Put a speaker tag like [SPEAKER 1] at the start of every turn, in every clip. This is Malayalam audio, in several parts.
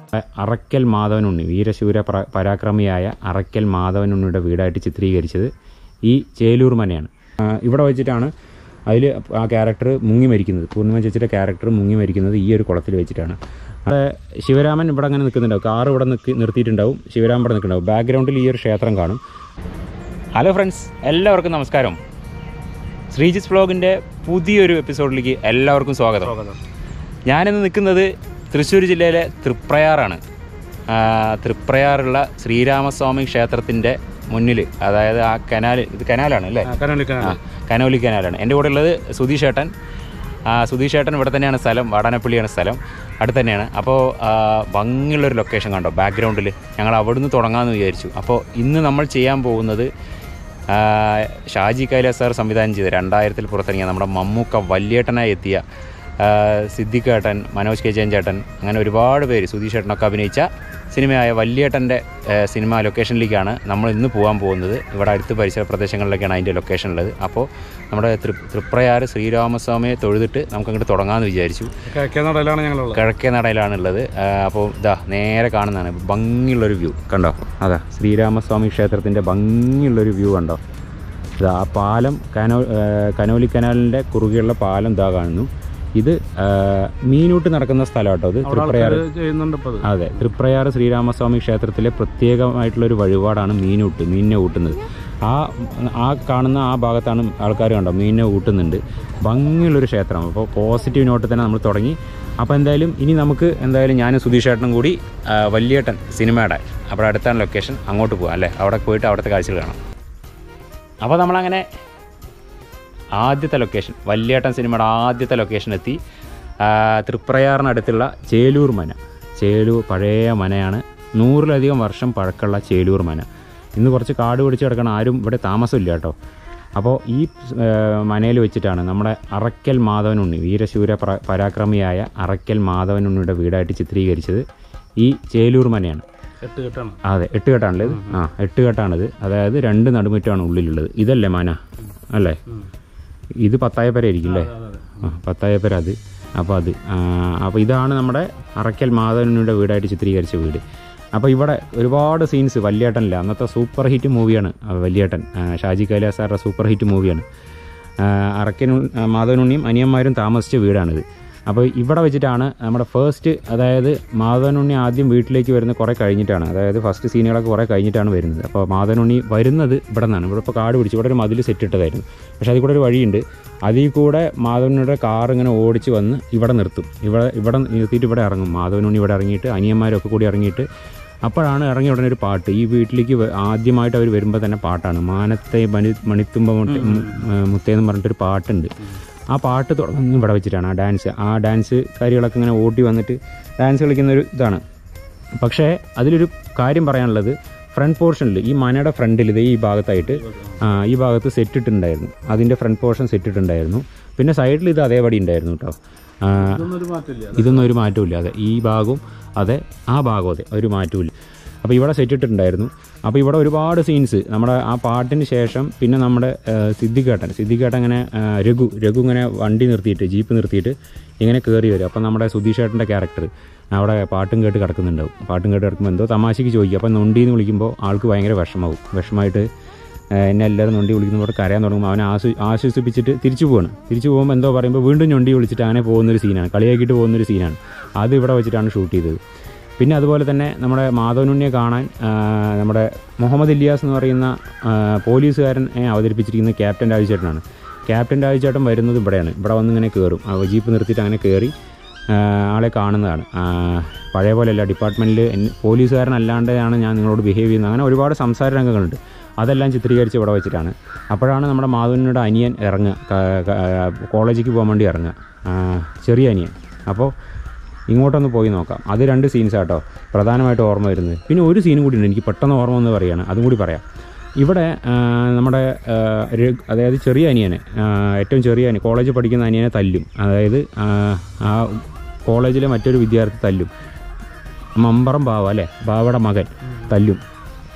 [SPEAKER 1] അറക്കൽ മാധവനുണ്ണി വീരശൂര പ്ര- പരാക്രമിയായ അറക്കൽ മാധവനുണ്ണിയുടെ വീടായിട്ട് ചിത്രീകരിച്ചത് ഈ ചേലൂർ മനയാണ് ആ, ഇവിടെ വെച്ചിട്ടാണ് അതിൽ ആ ക്യാരക്ടർ മുങ്ങി മരിക്കുന്നത് പൂർണ്ണിമ ചേച്ചിയുടെ ക്യാരക്ടർ മുങ്ങി മരിക്കുന്നത് ഈ ഒരു കുളത്തിൽ വെച്ചിട്ടാണ് അവിടെ ശിവരാമൻ ഇവിടെ അങ്ങനെ നിൽക്കുന്നുണ്ടാവും കാർ ഇവിടെ നിൽക്കി നിർത്തിയിട്ടുണ്ടാവും ശിവരാമൻ ഇവിടെ നിൽക്കുന്നുണ്ടാവും ബാക്ക്ഗ്രൗണ്ടിൽ ഈ ഒരു ക്ഷേത്രം കാണും ഹലോ ഫ്രണ്ട്സ് എല്ലാവർക്കും നമസ്കാരം ശ്രീജിസ് വ്ളോഗിൻ്റെ പുതിയൊരു എപ്പിസോഡിലേക്ക് എല്ലാവർക്കും സ്വാഗതം ഞാനിന്ന് നിൽക്കുന്നത് തൃശ്ശൂർ ജില്ലയിലെ തൃപ്രയാറാണ് ആ, തൃപ്രയാറുള്ള ശ്രീരാമസ്വാമി ക്ഷേത്രത്തിൻ്റെ മുന്നിൽ അതായത് ആ കനാൽ ഇത് കനാലാണ് അല്ലേ ആ കനോലി കനാലാണ് എൻ്റെ കൂടെ ഉള്ളത് സുധീഷ് ഏട്ടൻ ആ സുധീഷ് ഏട്ടൻ ഇവിടെ തന്നെയാണ് സ്ഥലം വാടാനപ്പള്ളിയാണ് സ്ഥലം അടുത്ത് തന്നെയാണ് അപ്പോൾ ആ, ഭംഗിയുള്ളൊരു ലൊക്കേഷൻ കണ്ടോ ബാക്ക്ഗ്രൗണ്ടിൽ ഞങ്ങൾ അവിടുന്ന് തുടങ്ങാമെന്ന് വിചാരിച്ചു അപ്പോൾ ഇന്ന് നമ്മൾ ചെയ്യാൻ പോകുന്നത് ആ, ഷാജി കൈലാസ് സാർ സംവിധാനം ചെയ്ത രണ്ടായിരത്തിൽ പുറത്തിറങ്ങിയ നമ്മുടെ മമ്മൂക്ക വല്യേട്ടനായി എത്തിയ ആ, സിദ്ദിഖ് ഏട്ടൻ മനോജ് കെ ജയൻ ചേട്ടൻ അങ്ങനെ ഒരുപാട് പേര് സുധീഷ് ഏട്ടനൊക്കെ അഭിനയിച്ച സിനിമയായ വല്യേട്ടൻ്റെ ആ, സിനിമ ലൊക്കേഷനിലേക്കാണ് നമ്മൾ ഇന്ന് പോകാൻ പോകുന്നത് ഇവിടെ അടുത്ത് പരിസര പ്രദേശങ്ങളിലൊക്കെയാണ് അതിൻ്റെ ലൊക്കേഷൻ ഉള്ളത് അപ്പോൾ നമ്മുടെ തൃ തൃപ്രയാറ് ശ്രീരാമസ്വാമിയെ തൊഴുതിട്ട് നമുക്ക് അങ്ങോട്ട് തുടങ്ങാമെന്ന് വിചാരിച്ചു
[SPEAKER 2] കിഴക്കേനടയിലാണ് ഞങ്ങളുള്ളത്
[SPEAKER 1] കിഴക്കേ നടയിലാണുള്ളത് അപ്പോൾ ഇതാ നേരെ കാണുന്നതാണ് ഭംഗിയുള്ളൊരു വ്യൂ കണ്ടോ അതാ ശ്രീരാമസ്വാമി ക്ഷേത്രത്തിൻ്റെ ഭംഗിയുള്ളൊരു വ്യൂ കണ്ടോ ഇതാ ആ പാലം കനോ ആ, കനോലി കനാലിൻ്റെ കുറുകെയുള്ള പാലം ഇതാ കാണുന്നു ഇത് ആ, മീനൂട്ട് നടക്കുന്ന സ്ഥലം കേട്ടോ ഇത്
[SPEAKER 2] അവിടെ
[SPEAKER 1] തൃപ്രയാർ
[SPEAKER 2] ആൾക്കാര് ചെയ്യുന്നുണ്ട് ഇപ്പൊ അത്
[SPEAKER 1] അതെ തൃപ്രയാർ ശ്രീരാമസ്വാമി ക്ഷേത്രത്തിലെ പ്രത്യേകമായിട്ടുള്ളൊരു വഴിപാടാണ് മീനൂട്ട് മീനിനെ ഊട്ടുന്നത് ആ ആ കാണുന്ന ആ ഭാഗത്താണ് ആൾക്കാർ കണ്ടോ മീനിനെ ഊട്ടുന്നുണ്ട് ഭംഗിയുള്ളൊരു ക്ഷേത്രം അപ്പോൾ പോസിറ്റീവ് നോട്ട് തന്നെ നമ്മൾ തുടങ്ങി അപ്പോൾ എന്തായാലും ഇനി നമുക്ക് എന്തായാലും ഞാനും സുധീഷ് ഏട്ടനും കൂടി ആ, വല്യേട്ടൻ സിനിമയുടെ അവിടെ അടുത്താണ് ലൊക്കേഷൻ അങ്ങോട്ട് പോകാം അല്ലേ അവിടെ പോയിട്ട് അവിടുത്തെ കാഴ്ചകൾ കാണാം അപ്പോൾ നമ്മളങ്ങനെ ആദ്യത്തെ ലൊക്കേഷൻ വല്യേട്ടൻ സിനിമയുടെ ആദ്യത്തെ ലൊക്കേഷൻ എത്തി ആ, തൃപ്രയാറിനടുത്തുള്ള ചേലൂർ മന ചേലൂർ പഴയ മനയാണ് നൂറിലധികം വർഷം പഴക്കമുള്ള ചേലൂർ മന ഇന്ന് കുറച്ച് കാട് പിടിച്ച് കിടക്കണം ആരും ഇവിടെ താമസമില്ല കേട്ടോ അപ്പോൾ ഈ മനയിൽ വെച്ചിട്ടാണ് നമ്മുടെ അറക്കൽ മാധവനുണ്ണി വീരശൂര പ്ര- പരാക്രമിയായ അറക്കൽ മാധവനുണ്ണിയുടെ വീടായിട്ട് ചിത്രീകരിച്ചത് ഈ ചേലൂർ മനയാണ്
[SPEAKER 2] എട്ട് കെട്ടാണ്
[SPEAKER 1] അതെ എട്ട് കെട്ടാണുള്ളത് ആ എട്ട് കെട്ടാണിത് അതായത് രണ്ട് നടുമുറ്റാണ് ഉള്ളിലുള്ളത് ഇതല്ലേ മന അല്ലേ ഇത് പത്തായപ്പര ആയിരിക്കും അല്ലേ ആ പത്തായപ്പര അത് അപ്പോൾ അത് അപ്പോൾ ഇതാണ് നമ്മുടെ അറക്കൽ മാധവനുടെ വീടായിട്ട് ചിത്രീകരിച്ച വീട് അപ്പോൾ ഇവിടെ ഒരുപാട് സീൻസ് വല്യേട്ടനില്ല അന്നത്തെ സൂപ്പർ ഹിറ്റ് മൂവിയാണ് ആ, വല്യേട്ടൻ ആ, ഷാജി കൈലാസ് സാറുടെ സൂപ്പർ ഹിറ്റ് മൂവിയാണ് അറക്കനു മാധവനുണ്ണിയും അനിയന്മാരും താമസിച്ച വീടാണിത് അപ്പോൾ ഇവിടെ വെച്ചിട്ടാണ് നമ്മുടെ ഫസ്റ്റ് അതായത് മാധവനുണ്ണി ആദ്യം വീട്ടിലേക്ക് വരുന്ന കുറേ കഴിഞ്ഞിട്ടാണ് അതായത് ഫസ്റ്റ് സീനുകളൊക്കെ കുറേ കഴിഞ്ഞിട്ടാണ് വരുന്നത് അപ്പോൾ മാധവനുണ്ണി വരുന്നത് ഇവിടെ നിന്നാണ് ഇവിടെ ഇപ്പോൾ കാട് പിടിച്ച് ഇവിടെ ഒരു മതിൽ സെറ്റ് ഇട്ടതായിരുന്നു പക്ഷേ അതിൽ കൂടെ ഒരു വഴിയുണ്ട് അതിൽ കൂടെ മാധവനുണ്ണിയുടെ കാർ ഇങ്ങനെ ഓടിച്ച് വന്ന് ഇവിടെ നിർത്തും ഇവിടെ ഇവിടെ നിർത്തിയിട്ട് ഇവിടെ ഇറങ്ങും മാധവനുണ്ണി ഇവിടെ ഇറങ്ങിയിട്ട് അനിയന്മാരൊക്കെ കൂടി ഇറങ്ങിയിട്ട് അപ്പോഴാണ് ഇറങ്ങിയ ഉടനെ ഒരു പാട്ട് ഈ വീട്ടിലേക്ക് വ- ആദ്യമായിട്ട് അവർ വരുമ്പോൾ തന്നെ പാട്ടാണ് മാനത്തെ മണി മണിത്തുമ്പ മുട്ട- മു- മുത്തേ എന്ന് പറഞ്ഞിട്ടൊരു പാട്ടുണ്ട് ആ പാട്ട് തുടങ്ങുന്നത് ഇവിടെ വെച്ചിട്ടാണ് ആ ഡാൻസ് ആ ഡാൻസ് കാര്യങ്ങളൊക്കെ ഇങ്ങനെ ഓടി വന്നിട്ട് ഡാൻസ് കളിക്കുന്ന ഒരു ഇതാണ് പക്ഷേ അതിലൊരു കാര്യം പറയാനുള്ളത് ഫ്രണ്ട് പോർഷനിൽ ഈ മനയുടെ ഫ്രണ്ടിൽ ഇത് ഈ ഭാഗത്തായിട്ട് ആ, ഈ ഭാഗത്ത് സെറ്റ് ഇട്ടിട്ടുണ്ടായിരുന്നു അതിൻ്റെ ഫ്രണ്ട് പോർഷൻ സെറ്റ് ഇട്ടിട്ടുണ്ടായിരുന്നു പിന്നെ സൈഡിൽ ഇത് അതേപടി ഉണ്ടായിരുന്നു കേട്ടോ ആ,
[SPEAKER 2] ഇതൊന്നും ഒരു മാറ്റമില്ല
[SPEAKER 1] ഇതൊന്നും ഒരു മാറ്റവും അതെ ഈ ഭാഗവും അതെ ആ ഭാഗവും അതെ ഒരു മാറ്റവും ഇല്ല അപ്പോൾ ഇവിടെ സെറ്റ് ഇട്ടിട്ടുണ്ടായിരുന്നു അപ്പോൾ ഇവിടെ ഒരുപാട് സീൻസ് നമ്മുടെ ആ പാട്ടിന് ശേഷം പിന്നെ നമ്മുടെ ആ, സിദ്ദിഖേട്ടൻ സിദ്ദിഖേട്ടൻ ഇങ്ങനെ ആ, രഘു രഘു ഇങ്ങനെ വണ്ടി നിർത്തിയിട്ട് ജീപ്പ് നിർത്തിയിട്ട് ഇങ്ങനെ കയറി വരും അപ്പോൾ നമ്മുടെ സുധീഷേട്ടൻ്റെ ക്യാരക്ടർ അവിടെ പാട്ടും കേട്ട് കിടക്കുന്നുണ്ടാവും പാട്ടും കേട്ട് കിടക്കുമ്പോൾ എന്തോ തമാശയ്ക്ക് ചോദിക്കും അപ്പോൾ നൊണ്ടിന്ന് വിളിക്കുമ്പോൾ ആൾക്ക് ഭയങ്കര വിഷമാവും വിഷമായിട്ട് ഏഹ് എന്നെ എല്ലാവരും നൊണ്ടി വിളിക്കുന്നപ്പോൾ കരയാൻ തുടങ്ങുമ്പോൾ അവനെ ആശ്വ ആശ്വസിപ്പിച്ചിട്ട് തിരിച്ചു പോവാണ് തിരിച്ചു പോകുമ്പോൾ എന്തോ പറയുമ്പോൾ വീണ്ടും ഞൊണ്ടി വിളിച്ചിട്ട് അങ്ങനെ പോകുന്നൊരു സീനാണ് കളിയാക്കിയിട്ട് പോകുന്നൊരു സീനാണ് അത് ഇവിടെ വെച്ചിട്ടാണ് ഷൂട്ട് ചെയ്തത് പിന്നെ അതുപോലെ തന്നെ നമ്മുടെ മാധവനുണ്ണിയെ കാണാൻ ആ, നമ്മുടെ മുഹമ്മദ് ഇല്യാസ് എന്ന് പറയുന്ന ആ, പോലീസുകാരനെ അവതരിപ്പിച്ചിരിക്കുന്ന ക്യാപ്റ്റൻ രാജുചേട്ടനാണ് ക്യാപ്റ്റൻ രാജുചേട്ടൻ വരുന്നത് ഇവിടെയാണ് ഇവിടെ വന്ന് ഇങ്ങനെ കയറും ആ ജീപ്പ് നിർത്തിയിട്ട് അങ്ങനെ കയറി ആ, ആളെ കാണുന്നതാണ് ആ, പഴയ പോലെയല്ല ഡിപ്പാർട്ട്മെൻറ്റിൽ പോലീസുകാരനല്ലാണ്ടാണ് ഞാൻ നിങ്ങളോട് ബിഹേവ് ചെയ്യുന്നത് അങ്ങനെ ഒരുപാട് സംസാര രംഗങ്ങളുണ്ട് അതെല്ലാം ചിത്രീകരിച്ച് ഇവിടെ വെച്ചിട്ടാണ് അപ്പോഴാണ് നമ്മുടെ മാധവനുടെ അനിയൻ ഇറങ്ങുക ക- ക- കോളേജിലേക്ക് പോകാൻ വേണ്ടി ഇറങ്ങുക ആ, ചെറിയ അനിയൻ അപ്പോൾ ഇങ്ങോട്ടൊന്ന് പോയി നോക്കാം അത് രണ്ട് സീൻസ് ആട്ടോ പ്രധാനമായിട്ട് ഓർമ്മ വരുന്നത് പിന്നെ ഒരു സീനും കൂടി ഉണ്ട് എനിക്ക് പെട്ടെന്ന് ഓർമ്മ വന്ന് പറയുകയാണ് അതും കൂടി പറയാം ഇവിടെ ആ, നമ്മുടെ ആ, ര- അതായത് ചെറിയ അനിയനെ ആ, ഏറ്റവും ചെറിയ അനിയൻ കോളേജിൽ പഠിക്കുന്ന അനിയനെ തല്ലും അതായത് ആ, ആ കോളേജിലെ മറ്റൊരു വിദ്യാർത്ഥി തല്ലും മമ്പറം ബാവ അല്ലേ ബാവയുടെ മകൻ തല്ലും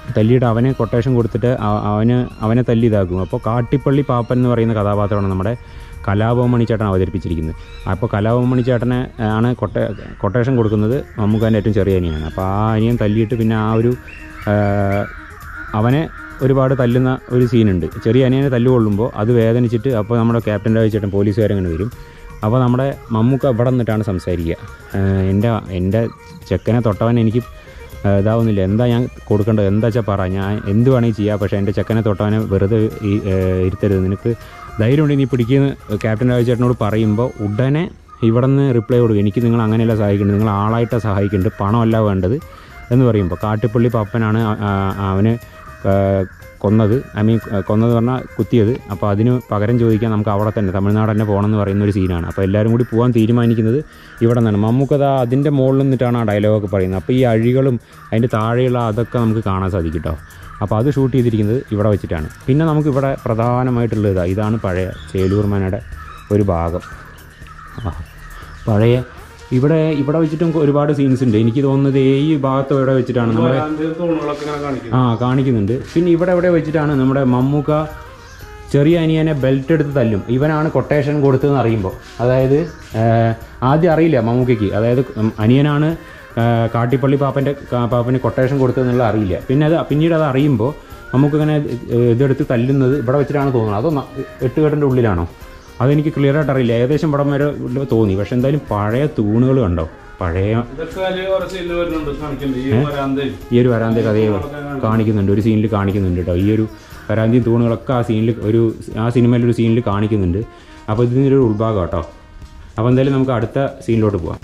[SPEAKER 1] തല്ലിയിട്ട് അവനെ കൊട്ടേഷൻ കൊടുത്തിട്ട് അ- അവന് അവനെ തല്ലി ഇതാക്കും അപ്പോൾ കാട്ടിപ്പള്ളി പാപ്പൻ എന്ന് പറയുന്ന കഥാപാത്രമാണ് നമ്മുടെ കലാഭവമണി ചേട്ടൻ അവതരിപ്പിച്ചിരിക്കുന്നത് അപ്പോൾ കലാഭവമണി ചേട്ടനെ ആണ് കൊട്ട കൊട്ടേഷൻ കൊടുക്കുന്നത് മമ്മൂക്കാൻ്റെ ഏറ്റവും ചെറിയ അനിയനാണ് അപ്പോൾ ആ അനിയൻ തല്ലിയിട്ട് പിന്നെ ആ ഒരു ആ, അവനെ ഒരുപാട് തല്ലുന്ന ഒരു സീനുണ്ട് ചെറിയ അനിയനെ തല്ലുകൊള്ളുമ്പോൾ അത് വേദനിച്ചിട്ട് അപ്പോൾ നമ്മുടെ ക്യാപ്റ്റൻ രാജ് ചേട്ടൻ പോലീസുകാരങ്ങനെ വരും അപ്പോൾ നമ്മുടെ മമ്മൂക്ക ഇവിടെ നിന്നിട്ടാണ് സംസാരിക്കുക ഏഹ് എൻ്റെ എൻ്റെ ചെക്കനെ തൊട്ടവൻ എനിക്ക് ഏഹ് ഇതാവുന്നില്ല എന്താ ഞാൻ കൊടുക്കേണ്ടത് എന്താ വെച്ചാൽ പറ ഞാൻ എന്ത് വേണമെങ്കിൽ ചെയ്യാം പക്ഷേ എൻ്റെ ചെക്കനെ തൊട്ടവനെ വെറുതെ ഈ ഏഹ് ഇരുത്തരുത് നിനക്ക് ധൈര്യമുണ്ട് നീ പിടിക്കുന്ന ക്യാപ്റ്റൻ രാജ് ചേട്ടനോട് പറയുമ്പോൾ ഉടനെ ഇവിടെ നിന്ന് റിപ്ലൈ കൊടുക്കും എനിക്ക് നിങ്ങൾ അങ്ങനെയല്ല സഹായിക്കേണ്ടത് നിങ്ങൾ ആളായിട്ടാണ് സഹായിക്കേണ്ടത് പണമല്ല വേണ്ടത് എന്ന് പറയുമ്പോൾ കാട്ടിപ്പള്ളി പപ്പനാണ് ആ- ആ- അവന് ആ, കൊന്നത് ഐ മീൻ കൊന്നത് പറഞ്ഞാൽ കുത്തിയത് അപ്പോൾ അതിന് പകരം ചോദിക്കാൻ നമുക്ക് അവിടെ തന്നെ തമിഴ്നാട് തന്നെ പോകണമെന്ന് പറയുന്ന ഒരു സീനാണ് അപ്പോൾ എല്ലാവരും കൂടി പോകാൻ തീരുമാനിക്കുന്നത് ഇവിടെ നിന്നാണ് മമ്മൂക്കത് അതിൻ്റെ മുകളിൽ നിന്നിട്ടാണ് ആ ഡയലോഗൊക്കെ പറയുന്നത് അപ്പോൾ ഈ അഴികളും അതിൻ്റെ താഴെയുള്ള അതൊക്കെ നമുക്ക് കാണാൻ സാധിക്കും കേട്ടോ അപ്പോൾ അത് ഷൂട്ട് ചെയ്തിരിക്കുന്നത് ഇവിടെ വെച്ചിട്ടാണ് പിന്നെ നമുക്ക് ഇവിടെ പ്രധാനമായിട്ടുള്ളത് ഇതാ ഇതാണ് പഴയ ചേലൂർ മനയുടെ ഒരു ഭാഗം ആ, പഴയ ഇവിടെ ഇവിടെ വെച്ചിട്ടും ഒരുപാട് സീൻസ് ഉണ്ട് എനിക്ക് തോന്നുന്നത് ഈ ഭാഗത്ത് ഇവിടെ വെച്ചിട്ടാണ് നമ്മുടെ
[SPEAKER 2] അതിന്റെ തൂണുകളൊക്കെ ഇങ്ങനെ കാണിക്കും
[SPEAKER 1] ആ കാണിക്കുന്നുണ്ട് പിന്നെ ഇവിടെ എവിടെ വെച്ചിട്ടാണ് നമ്മുടെ മമ്മൂക്ക ചെറിയ അനിയനെ ബെൽറ്റ് എടുത്ത് തല്ലും ഇവനാണ് കൊട്ടേഷൻ കൊടുത്തതെന്ന് അറിയുമ്പോൾ അതായത് ഏഹ്, ആദ്യം അറിയില്ല മമ്മൂക്കയ്ക്ക് അതായത് ഉം, അനിയനാണ് ഏഹ്, കാട്ടിപ്പള്ളി പാപ്പൻ്റെ പാപ്പന് കൊട്ടേഷൻ കൊടുത്തതെന്നുള്ള അറിയില്ല പിന്നെ അത് പിന്നീട് അത് അറിയുമ്പോൾ നമുക്ക് ഇങ്ങനെ ഇതെടുത്ത് തല്ലുന്നത് ഇവിടെ വെച്ചിട്ടാണ് തോന്നുന്നത് അതോ ന- എട്ടുകെട്ടിൻ്റെ ഉള്ളിലാണോ അതെനിക്ക് ക്ലിയർ ആയിട്ട് അറിയില്ല ഏകദേശം ഇവിടം വരെ ഉള്ള തോന്നി പക്ഷെ എന്തായാലും പഴയ തൂണുകൾ കണ്ടോ പഴയ
[SPEAKER 2] ഇതൊക്കെ അതില് ഓരോ സീനിൽ വരുന്നുണ്ട് കാണിക്കുന്നുണ്ട് ഈ വരാന്തയും
[SPEAKER 1] ഈ ഒരു വരാന്ത കഥയെ കാണിക്കുന്നുണ്ട് ഒരു സീനിൽ കാണിക്കുന്നുണ്ട് കേട്ടോ ഈ ഒരു വരാന്തി തൂണുകളൊക്കെ ആ സീനിൽ ഒരു ആ സിനിമയിൽ ഒരു സീനിൽ കാണിക്കുന്നുണ്ട് അപ്പോൾ ഇതിനൊരു ഉൾഭാഗം കേട്ടോ അപ്പോൾ എന്തായാലും നമുക്ക് അടുത്ത സീനിലോട്ട് പോവാം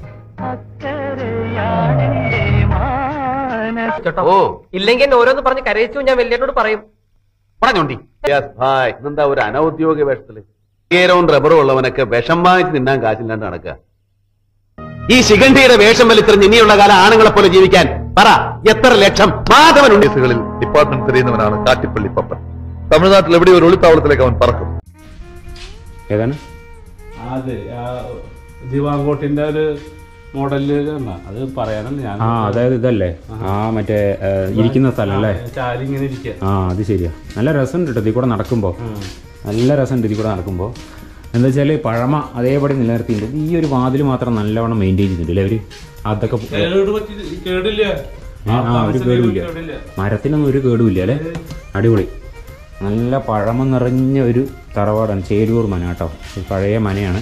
[SPEAKER 3] ഓ ഇല്ലെങ്കിൽ എന്നെ ഓരോന്ന് പറഞ്ഞ് കരയിച്ചു ഞാൻ വലിയേട്ടനോട് പറയും
[SPEAKER 4] പറഞ്ഞോണ്ടി ഭായ് എന്താ ഒരു അനൗദ്യോഗിക വേഷത്തില് കേരവും റബ്ബറും ഉള്ളവനൊക്കെ വിഷം വാങ്ങിച്ച് തിന്നാൻ കാശില്ലാണ്ട് നടക്കുക ഈ ശിഖണ്ഡിയുടെ വേഷം വലിച്ചെറിഞ്ഞ് ഇനിയുള്ള കാലം ആണുങ്ങളെ പോലെ ജീവിക്കാൻ പറ എത്ര ലക്ഷം മാധവനുണ്ട്
[SPEAKER 5] കേസുകളിൽ ഡിപ്പാർട്ട്മെന്റ് തിരയുന്നവനാണ് കാട്ടിപ്പള്ളി പപ്പൻ തമിഴ്നാട്ടിൽ എവിടെ ഒരു ഒളിത്താവളത്തിലേക്ക് അവൻ പറക്കും
[SPEAKER 1] ഏതാണ്
[SPEAKER 2] അതെ ആ ദിവാങ്കോട്ടിന്റെ ഒരു മോഡലില് കണ്ട അത് പറയാനല്ല ഞാൻ
[SPEAKER 1] ആ അതായത് ഇതല്ലേ ആ മറ്റേ ഏ, ഇരിക്കുന്ന സ്ഥലം അല്ലേ
[SPEAKER 2] ചാരി ഇങ്ങനെ ഇരിക്കുക
[SPEAKER 1] ആ അത് ശരിയാ നല്ല രസമുണ്ട് കേട്ടോ ഇതിൽ കൂടെ നടക്കുമ്പോൾ നല്ല രസമുണ്ട് ഇതിൽ കൂടെ നടക്കുമ്പോൾ എന്താ വെച്ചാൽ പഴമ അതേപടി നിലനിർത്തിയിട്ടുണ്ട് ഈ ഒരു വാതിൽ മാത്രം നല്ലവണ്ണം മെയിൻറ്റെയിൻ ചെയ്തിട്ടുണ്ട് അല്ലേ അവർ അതൊക്കെ
[SPEAKER 2] കേട് പറ്റി കേടില്ല
[SPEAKER 1] ആ ഒരു കേടുമില്ല
[SPEAKER 2] കേടില്ല
[SPEAKER 1] മരത്തിനൊന്നും ഒരു കേടുമില്ല അല്ലേ അടിപൊളി നല്ല പഴമ നിറഞ്ഞ ഒരു തറവാടാണ് ചേലൂർ മന കേട്ടോ ഇത് പഴയ മനയാണ്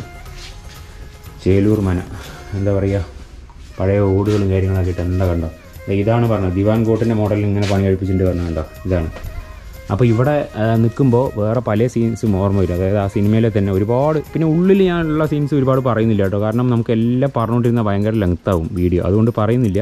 [SPEAKER 1] ചേലൂർ മന എന്താ പറയുക പഴയ ഓടുകളും കാര്യങ്ങളൊക്കെ ഇട്ട് എന്താ കണ്ടോ ദേ ഇതാണ് പറഞ്ഞത് ദിവാൻ കോട്ടിൻ്റെ മോഡലിൽ ഇങ്ങനെ പണി കഴിപ്പിച്ചിട്ട് പറഞ്ഞത് കണ്ടോ ഇതാണ് അപ്പോൾ ഇവിടെ നിൽക്കുമ്പോൾ വേറെ പല സീൻസും ഓർമ്മ വരും അതായത് ആ സിനിമയിലെ തന്നെ ഒരുപാട് പിന്നെ ഉള്ളിൽ ഞാനുള്ള സീൻസ് ഒരുപാട് പറയുന്നില്ല കേട്ടോ കാരണം നമുക്ക് എല്ലാം പറഞ്ഞുകൊണ്ടിരുന്ന ഭയങ്കര ലെങ്ത് ആവും വീഡിയോ അതുകൊണ്ട് പറയുന്നില്ല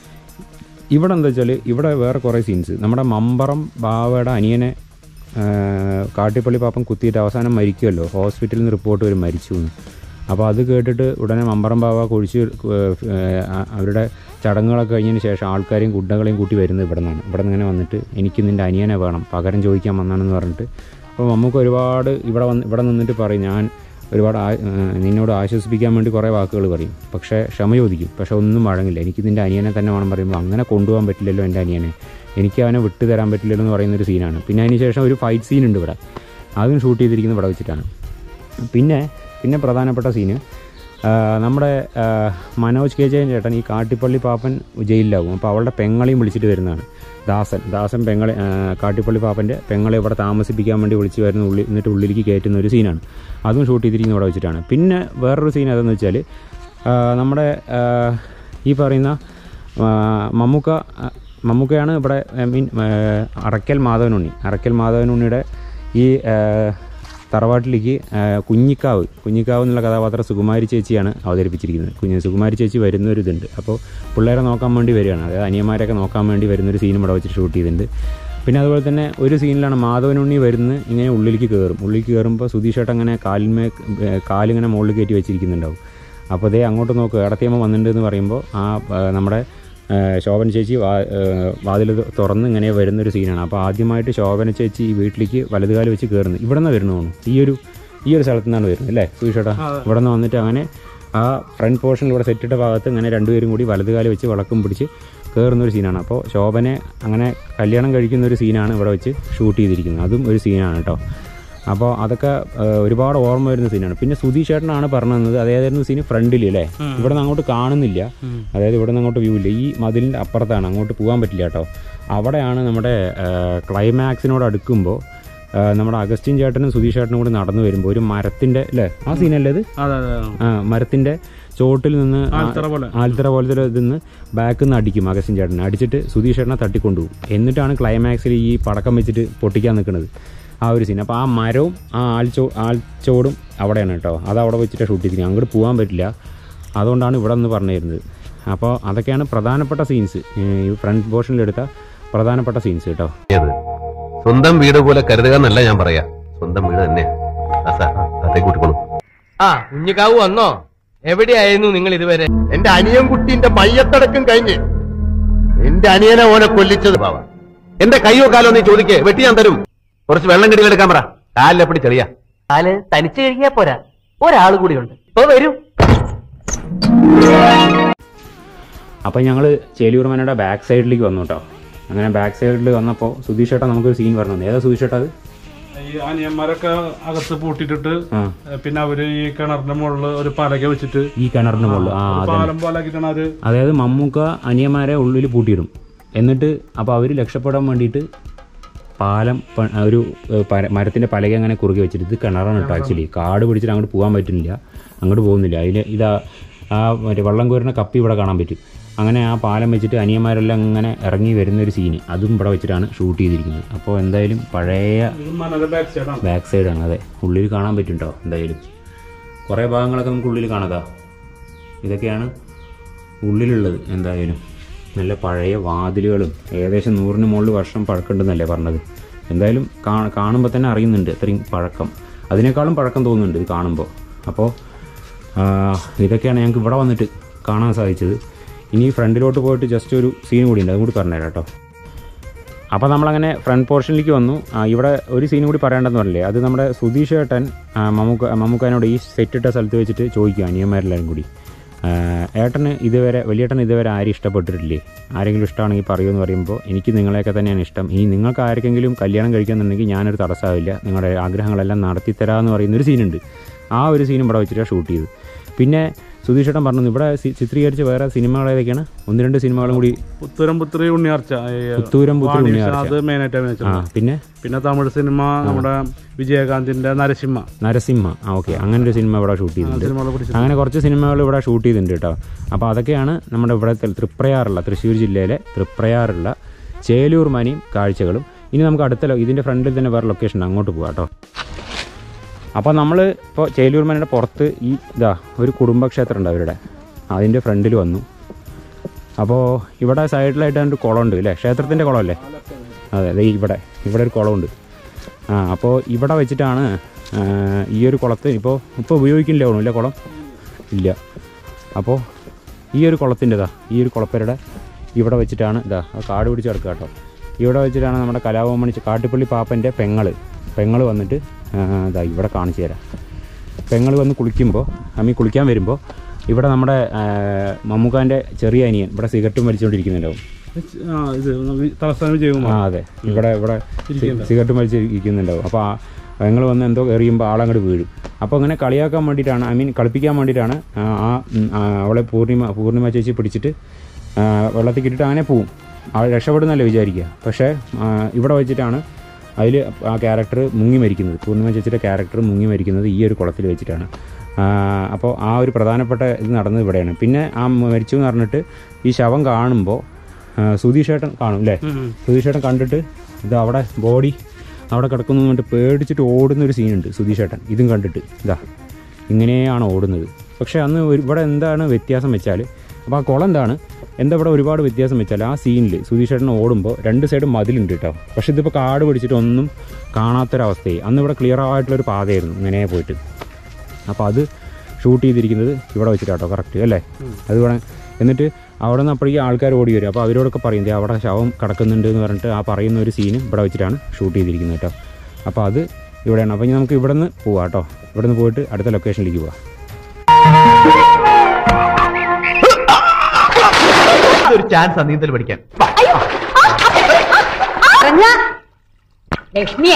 [SPEAKER 1] ഇവിടെ എന്താ വെച്ചാൽ ഇവിടെ വേറെ കുറേ സീൻസ് നമ്മുടെ മമ്പറം ബാവയുടെ അനിയനെ ആ, കാട്ടിപ്പള്ളി പാപ്പൻ കുത്തിയിട്ട് അവസാനം മരിക്കുമല്ലോ ഹോസ്പിറ്റലിൽ നിന്ന് റിപ്പോർട്ട് വരും മരിച്ചു എന്ന് അപ്പോൾ അത് കേട്ടിട്ട് ഉടനെ മമ്പറം ബാവ കുഴിച്ച് ഏ, ആ, അവരുടെ ചടങ്ങുകളൊക്കെ കഴിഞ്ഞതിന് ശേഷം ആൾക്കാരെയും ഗുണ്ടകളെയും കൂട്ടി വരുന്നത് ഇവിടെ നിന്നാണ് ഇവിടെ നിന്ന് ഇങ്ങനെ വന്നിട്ട് എനിക്ക് നിൻ്റെ അനിയനെ വേണം പകരം ചോദിക്കാൻ വന്നാണെന്ന് പറഞ്ഞിട്ട് അപ്പോൾ നമുക്ക് ഒരുപാട് ഇവിടെ വന്ന് ഇവിടെ നിന്നിട്ട് പറയും ഞാൻ ഒരുപാട് ആ- ഏഹ് നിന്നോട് ആശ്വസിപ്പിക്കാൻ വേണ്ടി കുറേ വാക്കുകൾ പറയും പക്ഷേ ക്ഷമ ചോദിക്കും പക്ഷേ ഒന്നും വഴങ്ങില്ല എനിക്ക് നിൻ്റെ അനിയനെ തന്നെ വേണം പറയുമ്പോൾ അങ്ങനെ കൊണ്ടുപോകാൻ പറ്റില്ലല്ലോ എൻ്റെ അനിയനെ എനിക്ക് അവനെ വിട്ടു തരാൻ പറ്റില്ലല്ലോ എന്ന് പറയുന്നൊരു സീനാണ് പിന്നെ അതിന് ശേഷം ഒരു ഫൈറ്റ് സീൻ ഉണ്ട് ഇവിടെ അതും ഷൂട്ട് ചെയ്തിരിക്കുന്നത് ഇവിടെ വെച്ചിട്ടാണ് പിന്നെ പിന്നെ പ്രധാനപ്പെട്ട സീന് ആ, നമ്മുടെ ആ, മനോജ് കെ ജയൻ ചേട്ടൻ ഈ കാട്ടിപ്പള്ളി പാപ്പൻ ജയിലിലാവും അപ്പോൾ അവളുടെ പെങ്ങളെയും വിളിച്ചിട്ട് വരുന്നതാണ് ദാസൻ ദാസൻ പെങ്ങളെ ആ, കാട്ടിപ്പള്ളി പാപ്പൻ്റെ പെങ്ങളെ ഇവിടെ താമസിപ്പിക്കാൻ വേണ്ടി വിളിച്ച് വരുന്ന ഉള്ളിൽ എന്നിട്ട് ഉള്ളിലേക്ക് കയറ്റുന്ന ഒരു സീനാണ് അതും ഷൂട്ട് ചെയ്തിരിക്കുന്നത് ഇവിടെ വെച്ചിട്ടാണ് പിന്നെ വേറൊരു സീൻ അതെന്ന് വെച്ചാൽ ആ, നമ്മുടെ ആ, ഈ പറയുന്ന ആ, മമ്മൂക്ക ആ, മമ്മൂക്കയാണ് ഇവിടെ ഐ മീൻ അറക്കൽ മാധവനുണ്ണി അറക്കൽ മാധവനുണ്ണിയുടെ ഈ ആ, തറവാട്ടിലേക്ക് ആ, കുഞ്ഞിക്കാവ് കുഞ്ഞിക്കാവ് എന്നുള്ള കഥാപാത്രം സുകുമാരി ചേച്ചിയാണ് അവതരിപ്പിച്ചിരിക്കുന്നത് കുഞ്ഞ് സുകുമാരി ചേച്ചി വരുന്നൊരു ഇതുണ്ട് അപ്പോൾ പിള്ളേരെ നോക്കാൻ വേണ്ടി വരികയാണ് അതായത് അനിയന്മാരെയൊക്കെ നോക്കാൻ വേണ്ടി വരുന്നൊരു സീനും ഇവിടെ വെച്ചിട്ട് ഷൂട്ട് ചെയ്തിട്ടുണ്ട് പിന്നെ അതുപോലെ തന്നെ ഒരു സീനിലാണ് മാധവനുണ്ണി വരുന്ന ഇങ്ങനെ ഉള്ളിലേക്ക് കയറും ഉള്ളിലേക്ക് കയറുമ്പോൾ സുധീഷേട്ടൻ അങ്ങനെ കാലിന്മേ ഏ, കാലിങ്ങനെ മുകളിൽ കയറ്റി വെച്ചിരിക്കുന്നുണ്ടാവും അപ്പോൾ അതേ അങ്ങോട്ട് നോക്കുക ഇടത്തിയമ്മ വന്നിട്ടുണ്ട് എന്ന് പറയുമ്പോൾ ആ ആ, നമ്മുടെ ആ, ശോഭന ചേച്ചി വാ വാതിൽ തുറന്ന് ഇങ്ങനെ വരുന്നൊരു സീനാണ് അപ്പോൾ ആദ്യമായിട്ട് ശോഭന ചേച്ചി ഈ വീട്ടിലേക്ക് വലതുകാലം വെച്ച് കയറുന്നത് ഇവിടെ നിന്ന് വരുന്നു തോന്നുന്നു ഈ ഒരു ഈ ഒരു സ്ഥലത്തു നിന്നാണ് വരുന്നത് അല്ലേ സുധീഷേട്ടാ ഇവിടെ നിന്ന് വന്നിട്ട് അങ്ങനെ ആ ഫ്രണ്ട് പോർഷൻ ഇവിടെ സെറ്റിട്ട ഭാഗത്ത് ഇങ്ങനെ രണ്ടുപേരും കൂടി വലതുകാലം വെച്ച് വിളക്കും പിടിച്ച് കയറുന്ന ഒരു സീനാണ് അപ്പോൾ ശോഭനെ അങ്ങനെ കല്യാണം കഴിക്കുന്ന ഒരു സീനാണ് ഇവിടെ വെച്ച് ഷൂട്ട് ചെയ്തിരിക്കുന്നത് അതും ഒരു സീനാണ് കേട്ടോ അപ്പോൾ അതൊക്കെ ആ, ഒരുപാട് ഓർമ്മ വരുന്ന സീനാണ് പിന്നെ സുധീഷ് ചേട്ടനാണ് പറഞ്ഞു തന്നത് അതേതായിരുന്നു സീന് ഫ്രണ്ടിൽ അല്ലേ ഇവിടെ നിന്ന് അങ്ങോട്ട് കാണുന്നില്ല അതായത് ഇവിടെ നിന്ന് അങ്ങോട്ട് വ്യൂ ഇല്ല ഈ മതിലിൻ്റെ അപ്പുറത്താണ് അങ്ങോട്ട് പോകാൻ പറ്റില്ല കേട്ടോ അവിടെയാണ് നമ്മുടെ ആ, ക്ലൈമാക്സിനോട് അടുക്കുമ്പോൾ ആ, നമ്മുടെ അഗസ്റ്റിൻ ചേട്ടനും സുധീഷ് ചേട്ടനും കൂടി നടന്നു വരുമ്പോൾ ഒരു മരത്തിൻ്റെ അല്ലേ ആ സീനല്ലേ ഇത്
[SPEAKER 2] അതെ അതെ
[SPEAKER 1] ആ മരത്തിൻ്റെ ചോട്ടിൽ നിന്ന് ആ-
[SPEAKER 2] ആൽത്തറ പോലെ.
[SPEAKER 1] ആൽത്തറ പോലത്തെ ഒരു ഇതിന്ന് ബാക്കിൽ നിന്ന് അടിക്കും അഗസ്റ്റിൻ ചേട്ടനെ അടിച്ചിട്ട് സുധീഷ് ചേട്ടനെ തട്ടിക്കൊണ്ടുപോകും എന്നിട്ടാണ് ക്ലൈമാക്സിൽ ഈ പടക്കം വെച്ചിട്ട് പൊട്ടിക്കാൻ നിൽക്കുന്നത് ആ ഒരു സീൻ അപ്പോൾ ആ മരവും ആ ആൽച്ചോ ആൽച്ചോടും അവിടെയാണ് കേട്ടോ അത് അവിടെ വെച്ചിട്ട് ഷൂട്ട് ചെയ്തിരിക്കുന്നത് അങ്ങോട്ട് പോകാൻ പറ്റില്ല അതുകൊണ്ടാണ് ഇവിടെ നിന്ന് പറഞ്ഞു തരുന്നത് അപ്പോൾ അതൊക്കെയാണ് പ്രധാനപ്പെട്ട സീൻസ് ഈ ഫ്രണ്ട് പോർഷനിലെടുത്ത പ്രധാനപ്പെട്ട സീൻസ് കേട്ടോ
[SPEAKER 4] ഏത് സ്വന്തം വീട് പോലെ കരുതുക എന്നല്ല ഞാൻ പറയാ സ്വന്തം വീട് തന്നെ അതേ കൂട്ടിക്കോളൂ
[SPEAKER 3] ആ കുഞ്ഞിക്കാവു വന്നോ എവിടെയായിരുന്നു നിങ്ങൾ ഇതുവരെ
[SPEAKER 6] എന്റെ അനിയൻ കുട്ടീന്റെ മയ്യത്തടക്കം കഴിഞ്ഞ് എന്റെ അനിയനെ ഓനെ കൊല്ലിച്ചത്
[SPEAKER 4] ബാവ എന്റെ കയ്യോ കാലോ നീ ചോദിക്കേ വെട്ടി ഞാൻ തരും കുറച്ച് വെള്ളം കിടിയിലെടുക്കാൻ പറ കാലിലെപ്പടി ചെളിയാ
[SPEAKER 3] കാല് തനിച്ച് കഴുകിയാ പോരാ ഒരാൾ കൂടിയുണ്ട് ഇപ്പൊ വരൂ
[SPEAKER 1] അപ്പോൾ ഞങ്ങൾ ചേലിയൂർ മനയുടെ ബാക്ക് സൈഡിലേക്ക് വന്നു കേട്ടോ അങ്ങനെ ബാക്ക് സൈഡിൽ വന്നപ്പോൾ സുധീഷ് ചേട്ടാ നമുക്കൊരു സീൻ പറഞ്ഞു തന്നു. ഏതാ സുധീഷ് ചേട്ടാ അത്
[SPEAKER 2] ഈ അനിയന്മാരൊക്കെ അകത്ത് പൂട്ടിട്ടിട്ട്
[SPEAKER 1] ആ
[SPEAKER 2] പിന്നെ അവര് ഈ കിണറിന്റെ മുകളിൽ ഒരു പലക വെച്ചിട്ട്
[SPEAKER 1] ഈ കിണറിന് മുകളിൽ ആ
[SPEAKER 2] ഒരു
[SPEAKER 1] അതെ
[SPEAKER 2] പാലം പോലെ ആക്കിയിട്ടാണ് അവര്
[SPEAKER 1] അതായത് മമ്മൂക്ക അനിയന്മാരെ ഉള്ളിൽ പൂട്ടിയിടും എന്നിട്ട് അപ്പോൾ അവർ രക്ഷപ്പെടാൻ വേണ്ടിയിട്ട് പാലം പ- ഒരു ഏഹ്, പര- മരത്തിൻ്റെ പലക അങ്ങനെ കുറുകെ വെച്ചിട്ട് ഇത് കിണറാണ് കേട്ടോ ആക്ച്വലി കാട് പിടിച്ചിട്ട് അങ്ങോട്ട് പോകാൻ പറ്റുന്നില്ല അങ്ങോട്ട് പോകുന്നില്ല അതിൽ ഇതാ ആ മറ്റേ വെള്ളം കോരുന്ന കപ്പി ഇവിടെ കാണാൻ പറ്റും അങ്ങനെ ആ പാലം വെച്ചിട്ട് അനിയന്മാരെല്ലാം അങ്ങനെ ഇറങ്ങി വരുന്ന ഒരു സീന് അതും ഇവിടെ വെച്ചിട്ടാണ് ഷൂട്ട് ചെയ്തിരിക്കുന്നത് അപ്പോൾ എന്തായാലും പഴയ
[SPEAKER 2] ഇത് മനയുടെ ബാക്ക് സൈഡാണ്
[SPEAKER 1] ബാക്ക് സൈഡാണ് അതെ ഉള്ളിൽ കാണാൻ പറ്റും കേട്ടോ എന്തായാലും കുറേ ഭാഗങ്ങളൊക്കെ നമുക്ക് ഉള്ളിൽ കാണാം ഇതൊക്കെയാണ് ഉള്ളിലുള്ളത് എന്തായാലും നല്ല പഴയ വാതിലുകളും ഏകദേശം നൂറിന് മുകളിൽ വർഷം പഴക്കമുണ്ടെന്നല്ലേ പറഞ്ഞത് എന്തായാലും കാ- കാണുമ്പോൾ തന്നെ അറിയുന്നുണ്ട് അത്രയും പഴക്കം അതിനേക്കാളും പഴക്കം തോന്നുന്നുണ്ട് ഇത് കാണുമ്പോൾ അപ്പോൾ ആ, ഇതൊക്കെയാണ് ഞങ്ങൾക്ക് ഇവിടെ വന്നിട്ട് കാണാൻ സാധിച്ചത് ഇനി ഫ്രണ്ടിലോട്ട് പോയിട്ട് ജസ്റ്റ് ഒരു സീൻ കൂടി ഉണ്ട് അതും കൂടി പറഞ്ഞുതരാം കേട്ടോ അപ്പോൾ നമ്മളങ്ങനെ ഫ്രണ്ട് പോർഷനിലേക്ക് വന്നു ആ, ഇവിടെ ഒരു സീൻ കൂടി പറയേണ്ടെന്ന് പറഞ്ഞില്ലേ അത് നമ്മുടെ സുധീഷ് ഏട്ടൻ ആ, മമ്മൂക്ക മമ്മൂക്കാനോട് ഈ സെറ്റ് ഇട്ട സ്ഥലത്ത് വെച്ചിട്ട് ചോദിക്കുക അനിയന്മാരെല്ലാവരും കൂടി ആ, ഏട്ടന് ഇതുവരെ വലിയേട്ടൻ ഇതുവരെ ആരും ഇഷ്ടപ്പെട്ടിട്ടില്ലേ ആരെങ്കിലും ഇഷ്ടമാണെങ്കിൽ പറയുമെന്ന് പറയുമ്പോൾ എനിക്ക് നിങ്ങളെയൊക്കെ തന്നെയാണ് ഇഷ്ടം ഇനി നിങ്ങൾക്ക് ആർക്കെങ്കിലും കല്യാണം കഴിക്കുന്നുണ്ടെങ്കിൽ ഞാനൊരു തടസ്സമാവില്ല നിങ്ങളുടെ ആഗ്രഹങ്ങളെല്ലാം നടത്തിത്തരാമെന്ന് പറയുന്നൊരു സീനുണ്ട് ആ ഒരു സീനും ഇവിടെ വെച്ചിട്ട് ഷൂട്ട് ചെയ്തു പിന്നെ സുധീഷ് ഏട്ടൻ പറഞ്ഞു ഇവിടെ സി- ചിത്രീകരിച്ച വേറെ സിനിമകൾ ഏതൊക്കെയാണ് ഒന്ന് രണ്ട് സിനിമകളും കൂടി
[SPEAKER 2] പുത്തൂരം പുത്രി ഉണ്ണിയാർച്ച ഈ
[SPEAKER 1] പുത്തൂരം പുത്തൂരം
[SPEAKER 2] വാണി
[SPEAKER 1] ഉണ്ണിയാർച്ച.
[SPEAKER 2] വിശ്വനാഥ് മെയിനായിട്ട്
[SPEAKER 1] ആ
[SPEAKER 2] അഭിനയിച്ചത്
[SPEAKER 1] പിന്നെ
[SPEAKER 2] പിന്നെ തമിഴ് സിനിമ നമ്മുടെ വിജയകാന്തിന്റെ നരസിംഹ
[SPEAKER 1] നരസിംഹ ആ ഓക്കെ അങ്ങനെ ഒരു സിനിമ ഇവിടെ ഷൂട്ട് ചെയ്തിട്ടുണ്ട്
[SPEAKER 2] സിനിമകളെ പിടിച്ചത്
[SPEAKER 1] അങ്ങനെ കുറച്ച് സിനിമകൾ ഇവിടെ ഷൂട്ട് ചെയ്തിട്ടുണ്ട് കേട്ടോ അപ്പോൾ അതൊക്കെയാണ് നമ്മുടെ ഇവിടെ തൃപ്രയാറുള്ള തൃശ്ശൂർ ജില്ലയിലെ തൃപ്രയാറുള്ള ചേലൂർ മനയും കാഴ്ചകളും ഇനി നമുക്ക് അടുത്ത ലൊ- ഇതിൻ്റെ ഫ്രണ്ടിൽ തന്നെ വേറെ ലൊക്കേഷൻ അങ്ങോട്ട് പോകാം കേട്ടോ അപ്പോൾ നമ്മൾ ഇപ്പോൾ ചേലൂർ മനയുടെ പുറത്ത് ഈ ഇതാ ഒരു കുടുംബക്ഷേത്രം ഉണ്ട് അവരുടെ അതിൻ്റെ ഫ്രണ്ടിൽ വന്നു അപ്പോൾ ഇവിടെ സൈഡിലായിട്ട് ഒരു കുളമുണ്ട് അല്ലേ ക്ഷേത്രത്തിൻ്റെ കുളമല്ലേ അതെ അതെ ഇവിടെ ഇവിടെ ഒരു കുളമുണ്ട് ആ അപ്പോൾ ഇവിടെ വെച്ചിട്ടാണ് ആ, ഈ ഒരു കുളത്ത് ഇപ്പോൾ ഇപ്പോൾ ഉപയോഗിക്കില്ല തോന്നുന്നു ഇല്ല കുളം ഇല്ല അപ്പോൾ ഈ ഒരു കുളത്തിൻ്റെതാ ഈ ഒരു കുളപ്പേരുടെ ഇവിടെ വെച്ചിട്ടാണ് ഇതാ ആ കാട് പിടിച്ച് കിടക്കുക കേട്ടോ ഇവിടെ വെച്ചിട്ടാണ് നമ്മുടെ കലാഭവമണി കാട്ടിപ്പള്ളി പാപ്പൻ്റെ പെങ്ങൾ പെങ്ങൾ വന്നിട്ട് ആ, ഇതാ ഇവിടെ കാണിച്ചു തരാം പെങ്ങൾ വന്ന് കുളിക്കുമ്പോൾ അമ്മി കുളിക്കാൻ വരുമ്പോൾ ഇവിടെ നമ്മുടെ ആ, മമ്മൂക്കാൻ്റെ ചെറിയ അനിയൻ ഇവിടെ സിഗരറ്റും വലിച്ചുകൊണ്ടിരിക്കുന്നുണ്ടാവും
[SPEAKER 2] ആ ഇത് തലസ്ഥാന വിജയകുമാർ
[SPEAKER 1] ആ അതെ ഇവിടെ ഇവിടെ സി- സിഗരറ്റ് വലിച്ച് ഇരിക്കുന്നുണ്ടാവും അപ്പോൾ ആ ഞങ്ങൾ വന്ന് എന്തോ എറിയുമ്പോൾ ആളങ്ങോട്ട് വീഴും അപ്പോൾ അങ്ങനെ കളിയാക്കാൻ വേണ്ടിയിട്ടാണ് ഐ മീൻ കളിപ്പിക്കാൻ വേണ്ടിയിട്ടാണ് ആ ആ, ഉം, ആ, അവളെ പൂർണിമ പൂർണിമ ചേച്ചി പിടിച്ചിട്ട് ആ, വെള്ളത്തിൽ ഇട്ടിട്ട് അങ്ങനെ പോവും അവൾ രക്ഷപ്പെടുന്നല്ലേ വിചാരിക്കുക പക്ഷേ ആ, ഇവിടെ വെച്ചിട്ടാണ് അതിൽ ആ ക്യാരക്ടർ മുങ്ങി മരിക്കുന്നത് പൂർണിമ ചേച്ചിയുടെ ക്യാരക്ടർ മുങ്ങി മരിക്കുന്നത് ഈ ഒരു കുളത്തിൽ വെച്ചിട്ടാണ് ആ, അപ്പോൾ ആ ഒരു പ്രധാനപ്പെട്ട ഇത് നടന്നത് ഇവിടെയാണ് പിന്നെ ആ മരിച്ചു എന്ന് പറഞ്ഞിട്ട് ഈ ശവം കാണുമ്പോൾ സുധീഷേട്ടൻ കാണും അല്ലേ സുധീഷേട്ടൻ കണ്ടിട്ട് ഇത് അവിടെ ബോഡി അവിടെ കിടക്കുന്നു എന്ന് പറഞ്ഞിട്ട് പേടിച്ചിട്ട് ഓടുന്ന ഒരു സീനുണ്ട് സുധീഷേട്ടൻ ഇതും കണ്ടിട്ട് ഇതാ ഇങ്ങനെയാണ് ഓടുന്നത് പക്ഷേ അന്ന് ഒരു ഇവിടെ എന്താണ് വ്യത്യാസം വെച്ചാൽ അപ്പോൾ ആ കുളം എന്താണ് എന്താ ഇവിടെ ഒരുപാട് വ്യത്യാസം വെച്ചാൽ ആ സീനിൽ സുധീഷേട്ടൻ ഓടുമ്പോൾ രണ്ട് സൈഡും മതിലുണ്ട് കേട്ടോ പക്ഷേ ഇതിപ്പോൾ കാട് പിടിച്ചിട്ട് ഒന്നും കാണാത്തൊരവസ്ഥയായി അന്ന് ഇവിടെ ക്ലിയർ ആയിട്ടുള്ളൊരു പാതയായിരുന്നു ഇങ്ങനെ പോയിട്ട് അപ്പോൾ അത് ഷൂട്ട് ചെയ്തിരിക്കുന്നത് ഇവിടെ വെച്ചിട്ടാട്ടോ കറക്റ്റ് അല്ലേ അത് വേണം എന്നിട്ട് അവിടെ നിന്ന് അപ്പോഴേക്കും ആൾക്കാർ ഓടി വരും അപ്പോൾ അവരോടൊക്കെ പറയും ദേ അവിടെ ശവം കിടക്കുന്നുണ്ട് എന്ന് പറഞ്ഞിട്ട് ആ പറയുന്ന ഒരു സീന് ഇവിടെ വെച്ചിട്ടാണ് ഷൂട്ട് ചെയ്തിരിക്കുന്നത് കേട്ടോ അപ്പോൾ അത് ഇവിടെയാണ് അപ്പോൾ ഇനി നമുക്ക് ഇവിടെ നിന്ന് പോവാം കേട്ടോ ഇവിടെ നിന്ന് പോയിട്ട് അടുത്ത ലൊക്കേഷനിലേക്ക് പോവാം
[SPEAKER 6] നല്ലൊരു ചാൻസ് നീന്തൽ പഠിക്കാൻ
[SPEAKER 7] പറഞ്ഞ ലക്ഷ്മിയെ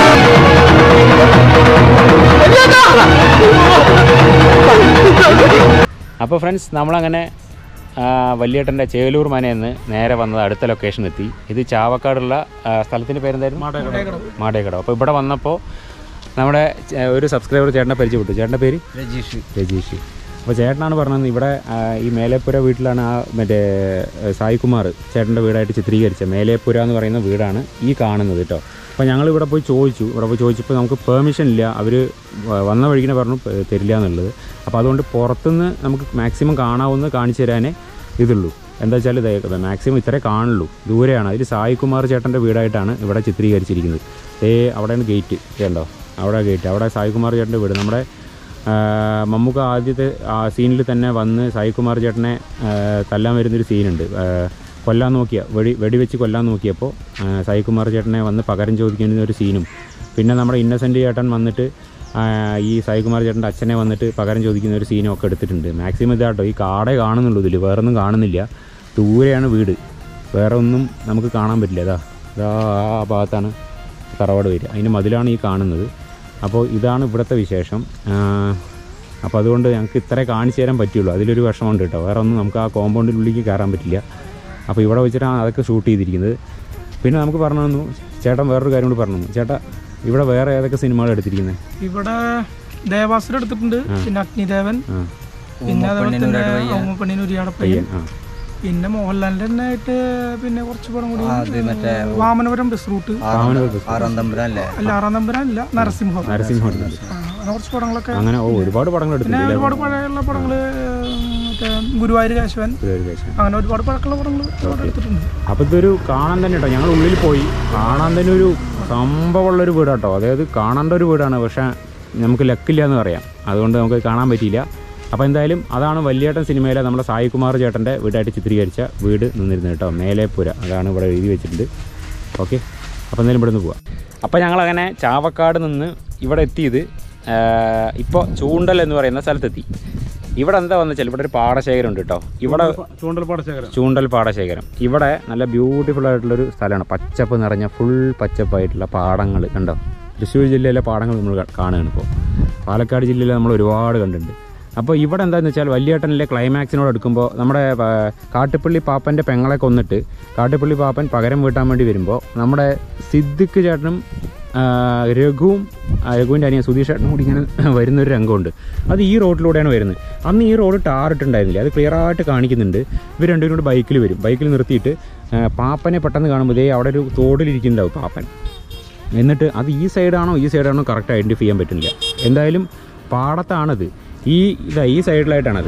[SPEAKER 1] അപ്പോൾ ഫ്രണ്ട്സ് നമ്മളങ്ങനെ ആ, വല്യേട്ടൻ്റെ ചേലൂർ മനയിൽ നിന്ന് നേരെ വന്നത് അടുത്ത ലൊക്കേഷൻ എത്തി ഇത് ചാവക്കാടുള്ള ആ, സ്ഥലത്തിൻ്റെ പേരെന്തായിരുന്നു മാടേക്കട അപ്പോൾ ഇവിടെ വന്നപ്പോൾ നമ്മുടെ ചെ- ഒരു സബ്സ്ക്രൈബർ ചേട്ടനെ പരിചയപ്പെട്ടു ചേട്ടൻ്റെ പേര് രജീഷ് രജീഷ് അപ്പോൾ ചേട്ടനാണ് പറഞ്ഞത് ഇവിടെ ആ, ഈ മേലേപ്പുര വീട്ടിലാണ് ആ മറ്റേ ഏ, സായികുമാർ ചേട്ടൻ്റെ വീടായിട്ട് ചിത്രീകരിച്ചത് മേലേപ്പുര എന്ന് പറയുന്ന വീടാണ് ഈ കാണുന്നത് കേട്ടോ അപ്പോൾ ഞങ്ങൾ ഇവിടെ പോയി ചോദിച്ചു ഇവിടെ പോയി ചോദിച്ചപ്പോൾ നമുക്ക് പെർമിഷൻ ഇല്ല അവർ വന്ന വഴിക്കിനെ പറഞ്ഞു "പ- തരില്ല എന്നുള്ളത് അപ്പോൾ അതുകൊണ്ട് പുറത്തുനിന്ന് നമുക്ക് മാക്സിമം കാണാവുന്ന കാണിച്ചു തരാനേ ഇതുള്ളൂ എന്താ വെച്ചാൽ ഇത് മാക്സിമം ഇത്രേ കാണുള്ളൂ ദൂരെയാണ് അതിൽ സായികുമാർ ചേട്ടൻ്റെ വീടായിട്ടാണ് ഇവിടെ ചിത്രീകരിച്ചിരിക്കുന്നത് ഏ അവിടെയാണ് ഗേറ്റ് കണ്ടോ അവിടെ ഗേറ്റ് അവിടെ സായികുമാർ ചേട്ടൻ്റെ വീട് നമ്മുടെ ആ, മമ്മൂക്ക ആദ്യത്തെ ആ സീനിൽ തന്നെ വന്ന് സായികുമാർ ചേട്ടനെ ആ, തല്ലാൻ വരുന്നൊരു സീനുണ്ട് ആ, കൊല്ലാൻ നോക്കിയ വെടി വെടിവെച്ച് കൊല്ലാൻ നോക്കിയപ്പോൾ ആ, സായികുമാർ ചേട്ടനെ വന്ന് പകരം ചോദിക്കുന്ന ഒരു സീനും പിന്നെ നമ്മുടെ ഇന്നസെൻ്റ് ചേട്ടൻ വന്നിട്ട് ആ, ഈ സായികുമാർ ചേട്ടൻ്റെ അച്ഛനെ വന്നിട്ട് പകരം ചോദിക്കുന്ന ഒരു സീനും ഒക്കെ എടുത്തിട്ടുണ്ട് മാക്സിമം ഇതാട്ടോ ഈ കാടേ കാണുന്നുള്ളൂ ഇതിൽ വേറൊന്നും കാണുന്നില്ല ദൂരെയാണ് വീട് വേറെ ഒന്നും നമുക്ക് കാണാൻ പറ്റില്ല ഇതാ ഇതാ ആ ഭാഗത്താണ് തറവാട് വരിക അതിൻ്റെ മതിലാണ് ഈ കാണുന്നത് അപ്പോൾ ഇതാണ് ഇവിടുത്തെ വിശേഷം ആ, അപ്പോൾ അതുകൊണ്ട് ഞങ്ങൾക്ക് ഇത്രേ കാണിച്ചു തരാൻ പറ്റുള്ളൂ അതിലൊരു വിഷമമുണ്ട് കേട്ടോ വേറെ ഒന്നും നമുക്ക് ആ കോമ്പൗണ്ടിനുള്ളിലേക്ക് കയറാൻ പറ്റില്ല അപ്പോൾ ഇവിടെ വെച്ചിട്ടാണ് അതൊക്കെ ഷൂട്ട് ചെയ്തിരിക്കുന്നത് പിന്നെ നമുക്ക് പറഞ്ഞു തന്നു ചേട്ടൻ വേറൊരു കാര്യം കൂടി പറഞ്ഞു തന്നു ചേട്ടാ ഇവിടെ വേറെ ഏതൊക്കെ സിനിമകൾ എടുത്തിരിക്കുന്നത്
[SPEAKER 8] ഇവിടെ ദേവാസുരം എടുത്തിട്ടുണ്ട് പിന്നെ അഗ്നിദേവൻ
[SPEAKER 1] ആ
[SPEAKER 8] പിന്നെ അതേപോലെ തന്നെ ഓമപ്പണ്ണിന് ഉരിയാടപ്പയ്യൻ
[SPEAKER 1] പയ്യൻ ആ
[SPEAKER 8] പിന്നെ മോഹൻലാലിന്റെ തന്നെ ആയിട്ട് പിന്നെ കുറച്ച് പടം കൂടി വാമനപുരം ബസ് റൂട്ട് അല്ല ആറാം നമ്പരം അല്ല നരസിംഹം
[SPEAKER 1] നരസിംഹം
[SPEAKER 8] ആ, അങ്ങനെ കുറച്ച് പടങ്ങളൊക്കെ
[SPEAKER 1] അങ്ങനെ ഓ ഒരുപാട് പടങ്ങൾ
[SPEAKER 8] പിന്നെ
[SPEAKER 1] എടുത്തിട്ടുണ്ട്
[SPEAKER 8] ഒരുപാട് പഴയുള്ള പടങ്ങള് മറ്റേ ഗുരുവായൂർ കേശവൻ അങ്ങനെ ഒരുപാട് പഴക്കമുള്ള പടങ്ങൾ ഇവിടെ എടുത്തിട്ടുണ്ട്
[SPEAKER 1] അപ്പോൾ ഇതൊരു കാണാൻ തന്നെ കേട്ടോ ഞങ്ങൾ ഉള്ളിൽ പോയി കാണാൻ തന്നെ ഒരു സംഭവമുള്ളൊരു വീടാട്ടോ അതായത് കാണേണ്ട ഒരു വീടാണ് പക്ഷേ നമുക്ക് ലക്കില്ല എന്ന് പറയാം അതുകൊണ്ട് നമുക്ക് കാണാൻ പറ്റിയില്ല അപ്പോൾ എന്തായാലും അതാണ് വല്യേട്ടൻ സിനിമയിലെ നമ്മുടെ സായികുമാർ ചേട്ടൻ്റെ വീടായിട്ട് ചിത്രീകരിച്ച വീട് നിന്നിരുന്നത് കേട്ടോ മേലേപ്പുര അതാണ് ഇവിടെ എഴുതി വെച്ചിട്ടുണ്ട് ഓക്കെ അപ്പോൾ എന്തായാലും ഇവിടെ നിന്ന് പോവാം അപ്പോൾ ഞങ്ങളങ്ങനെ ചാവക്കാട് നിന്ന് ഇവിടെ എത്തിയത് ഇപ്പോൾ ചൂണ്ടൽ എന്ന് പറയുന്ന സ്ഥലത്തെത്തി ഇവിടെ എന്താ വന്നു വെച്ചാൽ ഇവിടെ ഒരു പാടശേഖരം ഉണ്ട് കേട്ടോ ഇവിടെ
[SPEAKER 2] ചൂണ്ടൽ പടച്ചേക്കരം
[SPEAKER 1] ചൂണ്ടൽ പാടശേഖരം ഇവിടെ നല്ല ബ്യൂട്ടിഫുൾ ആയിട്ടുള്ളൊരു സ്ഥലമാണ് പച്ചപ്പ് നിറഞ്ഞ ഫുൾ പച്ചപ്പായിട്ടുള്ള പാടങ്ങൾ കണ്ടോ തൃശ്ശൂർ ജില്ലയിലെ പാടങ്ങൾ നമ്മൾ കാ- കാണുകയാണ് ഇപ്പോൾ പാലക്കാട് ജില്ലയിൽ നമ്മൾ ഒരുപാട് കണ്ടിട്ടുണ്ട് അപ്പോൾ ഇവിടെ എന്താണെന്ന് വെച്ചാൽ വലിയേട്ടനിലെ ക്ലൈമാക്സിനോട് എടുക്കുമ്പോൾ നമ്മുടെ ആ, കാട്ടുപള്ളി പാപ്പൻ്റെ പെങ്ങളെ കൊന്നിട്ട് കാട്ടുപള്ളി പാപ്പൻ പകരം വീട്ടാൻ വേണ്ടി വരുമ്പോൾ നമ്മുടെ സിദ്ദിഖ് ചേട്ടനും ആ, രഘുവും ആ, രഘുവിൻ്റെ അനിയൻ സുധീഷ് ചേട്ടനും കൂടി ഇങ്ങനെ വരുന്നൊരു രംഗമുണ്ട് അത് ഈ റോഡിലൂടെയാണ് വരുന്നത് അന്ന് ഈ റോഡ് ടാറിട്ടുണ്ടായിരുന്നില്ല അത് ക്ലിയർ ആയിട്ട് കാണിക്കുന്നുണ്ട് ഇവർ രണ്ടുപേരും കൂടി ബൈക്കിൽ വരും ബൈക്കിൽ നിർത്തിയിട്ട് ആ, പാപ്പനെ പെട്ടെന്ന് കാണുമ്പോൾ ദേ അവിടെ ഒരു തോടിലിരിക്കുന്നുണ്ടാവും പാപ്പൻ എന്നിട്ട് അത് ഈ സൈഡാണോ ഈ സൈഡാണോ കറക്റ്റ് ഐഡൻറ്റിഫൈ ചെയ്യാൻ പറ്റുന്നില്ല എന്തായാലും പാടത്താണത് ഈ ഇതാ ഈ സൈഡിലായിട്ടാണത്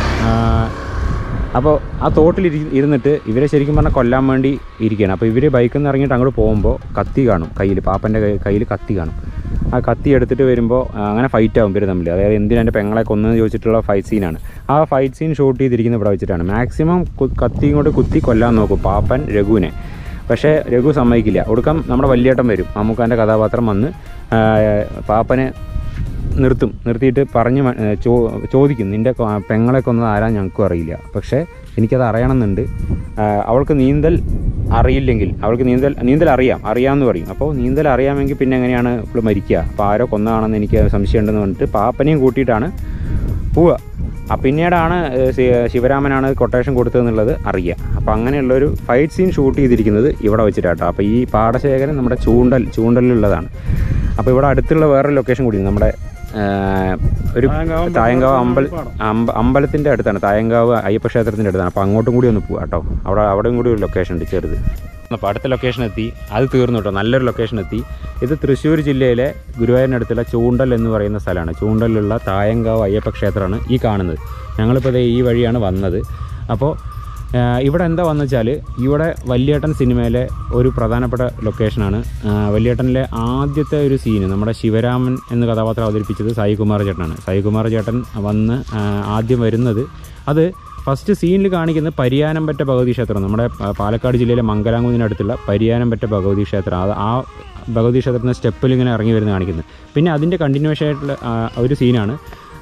[SPEAKER 1] അപ്പോൾ ആ തോട്ടിൽ ഇരി- ഇരുന്നിട്ട് ഇവരെ ശരിക്കും പറഞ്ഞാൽ കൊല്ലാൻ വേണ്ടി ഇരിക്കുകയാണ് അപ്പോൾ ഇവർ ബൈക്കിൽ നിന്ന് ഇറങ്ങിയിട്ട് അങ്ങോട്ട് പോകുമ്പോൾ കത്തി കാണും കയ്യിൽ പാപ്പൻ്റെ കയ്യിൽ കത്തി കാണും ആ കത്തി എടുത്തിട്ട് വരുമ്പോൾ ആ, അങ്ങനെ ഫൈറ്റ് ആവും ഇവർ തമ്മിൽ അതായത് എന്തിനാ എൻ്റെ പെങ്ങളെ കൊന്നെന്ന് ചോദിച്ചിട്ടുള്ള ഫൈറ്റ് സീനാണ് ആ ഫൈറ്റ് സീൻ ഷൂട്ട് ചെയ്തിരിക്കുന്നത് ഇവിടെ വെച്ചിട്ടാണ് മാക്സിമം കത്തി കൊണ്ട് കുത്തി കൊല്ലാൻ നോക്കും പാപ്പൻ രഘുവിനെ പക്ഷേ രഘു സമ്മതിക്കില്ല ഒടുക്കം നമ്മുടെ വല്യേട്ടൻ വരും മമ്മൂക്കാൻ്റെ കഥാപാത്രം വന്ന് ആ, പാപ്പനെ നിർത്തും നിർത്തിയിട്ട് പറഞ്ഞ് മ- ഏ, ചോ ചോദിക്കും നിൻ്റെ കൊ- പെങ്ങളെ കൊന്നത് ആരാ ഞങ്ങൾക്കും അറിയില്ല പക്ഷേ എനിക്കത് അറിയണമെന്നുണ്ട് ആ, അവൾക്ക് നീന്തൽ അറിയില്ലെങ്കിൽ അവൾക്ക് നീന്തൽ നീന്തൽ അറിയാം അറിയാമെന്ന് പറയും അപ്പോൾ നീന്തൽ അറിയാമെങ്കിൽ പിന്നെ എങ്ങനെയാണ് ഇപ്പോൾ മരിക്കുക അപ്പോൾ ആരോ കൊന്നതാണെന്ന് എനിക്ക് സംശയമുണ്ടെന്ന് പറഞ്ഞിട്ട് പാപ്പനെയും കൂട്ടിയിട്ടാണ് പോവുക ആ പിന്നീടാണ് ഏ, ശി- ശിവരാമനാണ് കൊട്ടേഷൻ കൊടുത്തതെന്നുള്ളത് അറിയുക അപ്പോൾ അങ്ങനെയുള്ളൊരു ഫൈറ്റ് സീൻ ഷൂട്ട് ചെയ്തിരിക്കുന്നത് ഇവിടെ വെച്ചിട്ടാട്ടോ അപ്പോൾ ഈ പാടശേഖരം നമ്മുടെ ചൂണ്ടൽ ചൂണ്ടലിലുള്ളതാണ് അപ്പോൾ ഇവിടെ അടുത്തുള്ള വേറൊരു ലൊക്കേഷൻ കൂടി ഉണ്ട്. നമ്മുടെ ആ, ഒരു തായങ്കാവ് അമ്പല അമ്പ അമ്പലത്തിൻ്റെ അടുത്താണ് തായങ്കാവ് അയ്യപ്പ ക്ഷേത്രത്തിൻ്റെ അടുത്താണ് അപ്പോൾ അങ്ങോട്ടും കൂടി ഒന്ന് പോവാം കേട്ടോ അവിടെ അവിടെയും കൂടി ഒരു ലൊക്കേഷൻ ഉണ്ട് ചെറുത് അപ്പോൾ അടുത്ത ലൊക്കേഷൻ എത്തി അത് തീർന്നു കേട്ടോ നല്ലൊരു ലൊക്കേഷൻ എത്തി ഇത് തൃശ്ശൂർ ജില്ലയിലെ ഗുരുവായൂരിനടുത്തുള്ള ചൂണ്ടൽ എന്ന് പറയുന്ന സ്ഥലമാണ് ചൂണ്ടലിലുള്ള തായങ്കാവ് അയ്യപ്പ ക്ഷേത്രമാണ് ഈ കാണുന്നത് ഞങ്ങളിപ്പോൾ ദേ ഈ വഴിയാണ് വന്നത് അപ്പോൾ ആ, ഇവിടെ എന്താ വന്നു വെച്ചാൽ ഇവിടെ വല്യേട്ടൻ സിനിമയിലെ ഒരു പ്രധാനപ്പെട്ട ലൊക്കേഷനാണ് ആ, വല്യേട്ടനിലെ ആദ്യത്തെ ഒരു സീന് നമ്മുടെ ശിവരാമൻ എന്ന കഥാപാത്രം അവതരിപ്പിച്ചത് സായികുമാർ ചേട്ടനാണ് സായികുമാർ ചേട്ടൻ വന്ന് ആ, ആദ്യം വരുന്നത് അത് ഫസ്റ്റ് സീനിൽ കാണിക്കുന്നത് പരിയാനംപറ്റ ഭഗവതി ക്ഷേത്രം നമ്മുടെ ആ, പാലക്കാട് ജില്ലയിലെ മംഗലാംകുന്നിനടുത്തുള്ള പരിയാനംപറ്റ ഭഗവതി ക്ഷേത്രം അത് ആ ഭഗവതി ക്ഷേത്രത്തിന് സ്റ്റെപ്പിൽ ഇങ്ങനെ ഇറങ്ങി വരുന്ന കാണിക്കുന്നത് പിന്നെ അതിൻ്റെ കണ്ടിന്യൂഷൻ ആയിട്ടുള്ള ആ, ഒരു സീനാണ്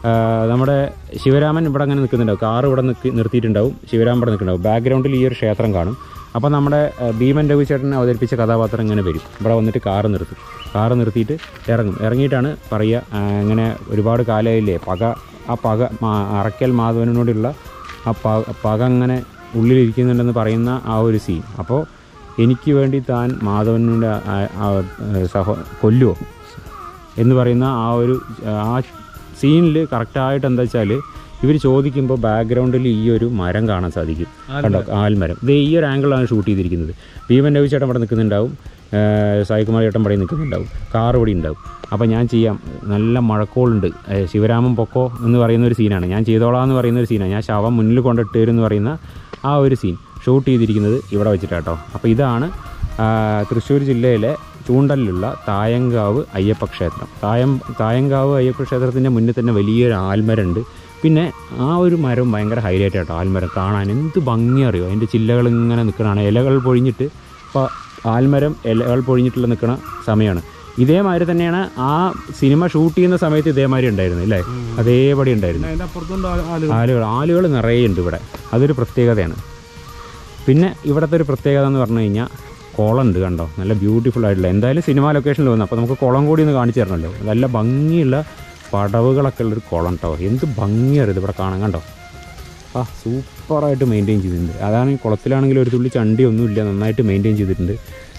[SPEAKER 1] ആ, നമ്മുടെ ശിവരാമൻ ഇവിടെ അങ്ങനെ നിൽക്കുന്നുണ്ടാവും കാർ ഇവിടെ നിൽക്കി നിർത്തിയിട്ടുണ്ടാവും ശിവരാമൻ ഇവിടെ നിൽക്കുന്നുണ്ടാവും ബാക്ക്ഗ്രൗണ്ടിൽ ഈ ഒരു ക്ഷേത്രം കാണും അപ്പോൾ നമ്മുടെ ആ, ഭീമൻ രവിചേട്ടനെ അവതരിപ്പിച്ച കഥാപാത്രം ഇങ്ങനെ വരും ഇവിടെ വന്നിട്ട് കാറ് നിർത്തും കാറ് നിർത്തിയിട്ട് ഇറങ്ങും ഇറങ്ങിയിട്ടാണ് പറയുക ആ, ഇങ്ങനെ ഒരുപാട് കാലമായില്ലേ പക ആ പക മാ- അറക്കൽ മാധവനോടുള്ള ആ പ പക അങ്ങനെ ഉള്ളിലിരിക്കുന്നുണ്ടെന്ന് പറയുന്ന ആ ഒരു സീൻ അപ്പോൾ എനിക്ക് വേണ്ടി താൻ മാധവനോട് ആ- ആ സഹോ കൊല്ലുമോ എന്ന് പറയുന്ന ആ ഒരു ആ സീനിൽ കറക്റ്റായിട്ട് എന്താ വെച്ചാൽ ഇവർ ചോദിക്കുമ്പോൾ ബാക്ക്ഗ്രൗണ്ടിൽ ഈ ഒരു മരം കാണാൻ സാധിക്കും കണ്ടോ ആൽമരം ഇത് ഈ ഒരു ആംഗിളാണ് ഷൂട്ട് ചെയ്തിരിക്കുന്നത് ഭീമൻ രവി ചേട്ടൻ ഇവിടെ നിൽക്കുന്നുണ്ടാവും ആ, സായികുമാർ ചേട്ടൻ ഇവിടെ നിൽക്കുന്നുണ്ടാവും കാർ ഇവിടെ ഉണ്ടാവും അപ്പോൾ ഞാൻ ചെയ്യാം നല്ല മഴക്കോളുണ്ട് ഏ, ശിവരാമൻ പൊക്കോ എന്ന് പറയുന്ന ഒരു സീനാണ് ഞാൻ ചെയ്തോളാം എന്ന് പറയുന്ന ഒരു സീനാണ് ഞാൻ ശവം മുന്നിൽ കൊണ്ടിട്ട് തരും എന്ന് പറയുന്ന ആ ഒരു സീൻ ഷൂട്ട് ചെയ്തിരിക്കുന്നത് ഇവിടെ വെച്ചിട്ടാട്ടോ അപ്പോൾ ഇതാണ് ആ, തൃശ്ശൂർ ജില്ലയിലെ ചൂണ്ടലിലുള്ള തായങ്കാവ് അയ്യപ്പ ക്ഷേത്രം തായം തായങ്കാവ് അയ്യപ്പ ക്ഷേത്രത്തിൻ്റെ മുന്നിൽ തന്നെ വലിയൊരു ആൽമരമുണ്ട് പിന്നെ ആ ഒരു മരം ഭയങ്കര ഹൈലൈറ്റ് ആട്ടോ ആൽമരം കാണാൻ എന്ത് ഭംഗി അറിയോ അതിൻ്റെ ചില്ലകൾ ഇങ്ങനെ നിൽക്കണതാണ് ഇലകൾ പൊഴിഞ്ഞിട്ട് ഇപ്പോൾ ആൽമരം ഇലകൾ പൊഴിഞ്ഞിട്ടുള്ള നിൽക്കുന്ന സമയമാണ് ഇതേമാതിരി തന്നെയാണ് ആ സിനിമ ഷൂട്ട് ചെയ്യുന്ന സമയത്ത് ഇതേമാതിരി ഉണ്ടായിരുന്നു അല്ലേ അതേപടി ഉണ്ടായിരുന്നു
[SPEAKER 2] അതിന്റെ അപ്പുറത്തുണ്ട് ആ- ആളുകൾ
[SPEAKER 1] ആളുകൾ ആളുകൾ നിറയെ ഉണ്ട് ഇവിടെ അതൊരു പ്രത്യേകതയാണ് പിന്നെ ഇവിടുത്തെ ഒരു പ്രത്യേകത എന്ന് പറഞ്ഞു കഴിഞ്ഞാൽ കുളം ഉണ്ട് കണ്ടോ നല്ല ബ്യൂട്ടിഫുൾ ആയിട്ടുള്ള എന്തായാലും സിനിമ ലൊക്കേഷനിൽ വന്നു അപ്പോൾ നമുക്ക് കുളം കൂടി ഒന്ന് കാണിച്ചു തരണമല്ലോ നല്ല ഭംഗിയുള്ള പടവുകളൊക്കെ ഉള്ളൊരു കുളം കേട്ടോ എന്ത് ഭംഗിയാണ് ഇത് ഇവിടെ കാണാൻ കണ്ടോ ആ സൂപ്പറായിട്ട് മെയിൻറ്റെയിൻ ചെയ്തിട്ടുണ്ട് അതാണ് ഈ കുളത്തിലാണെങ്കിൽ ഒരു തുള്ളി ചണ്ടി ഒന്നുമില്ല നന്നായിട്ട് മെയിൻറ്റെയിൻ ചെയ്തിട്ടുണ്ട്